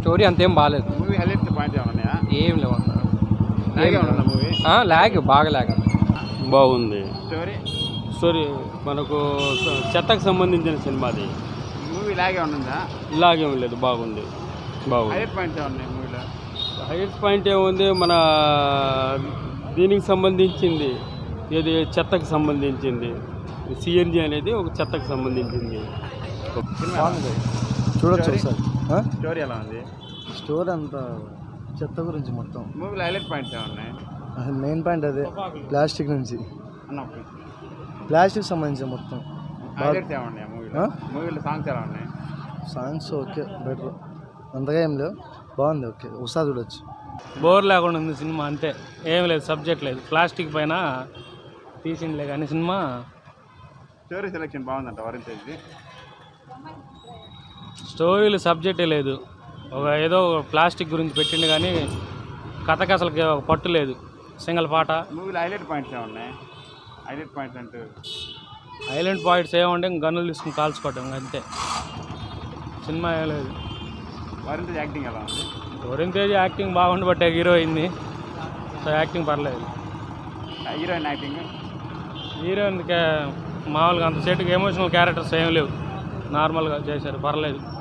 Story అంతేం బాగాలేదు movie highlight point ఏమైనా ఉన్నాయా ఏం లేవు అన్న అలాగే ఉందా మూవీ లాగ్ బాగా లాగ్ బాగుంది స్టోరీ స్టోరీ మనకు స- చెత్తకు సంబంధించిన సినిమాది మూవీ లాగే ఉందా ఇలాగేం లేదు బాగుంది బాగుంది హైలైట్ పాయింట్ ఏమన్నాయి మూవీలో హైలైట్స్ పాయింట్ ఏముంది మన దీనికి సంబంధించింది ఏది చెత్తకు సంబంధించింది సిఎన్జి అనేది ఒక చెత్తకు సంబంధించింది చూడొచ్చు Story? ఒకసారి ఆ? స్టోరీ ఎలా ఉంది స్టోర్ అంతా చెత్త గురించి మొత్తం మూవీలో హైలైట్ పాయింట్స్ ఏమన్నాయి అసలు మెయిన్ పాయింట్ అదే ప్లాస్టిక్ నుంచి అన్న ప్లాస్టిక్ సంబంధించి మొత్తం హైలైట్స్ ఏమన్నాయి మూవీలో ఆ? మూవీలో సాంగ్స్ ఎలా ఉన్నాయి సాంగ్స్ ఓకే బెటర్ అంతగా ఏం లేవు బాగుంది ఓకే ఒకసారి చూడొచ్చు బోర్ లేకుండా ఉంది సినిమా అంతే ఏం లేదు సబ్జెక్ట్ లేదు ప్లాస్టిక్ పైన తీసిందిలే కానీ సినిమా స్టోరీ సెలెక్షన్ బాగుందంట వరుణ్ తేజ్ది స్టోరీలు సబ్జెక్టే లేదు ఒక ఏదో ఒక ప్లాస్టిక్ గురించి పెట్టిండు కానీ కథకి అసలు ఒక పట్టు లేదు సింగల్ పాట మూవీలో హైలైట్ పాయింట్స్ ఏమన్నాయి హైలైట్ పాయింట్స్ అంటూ ఐలాండ్ పాయింట్స్ ఏమంటే ఇంక గన్నులు తీసుకుని కాల్చుకోవటం ఇంక అంతే సినిమా ఏం లేదు వరుణ్ తేజ్ యాక్టింగ్ ఎలా ఉంది వరుణ్ తేజ్ యాక్టింగ్ బాగుండి బట్టే హీరో అయింది సో యాక్టింగ్ పర్లేదు హీరోయిన్ యాక్టింగ్ హీరోయిన్కి మామూలుగా అంత సేటుకి ఎమోషనల్ క్యారెక్టర్స్ ఏం లేవు నార్మల్గా చేశారు పర్లేదు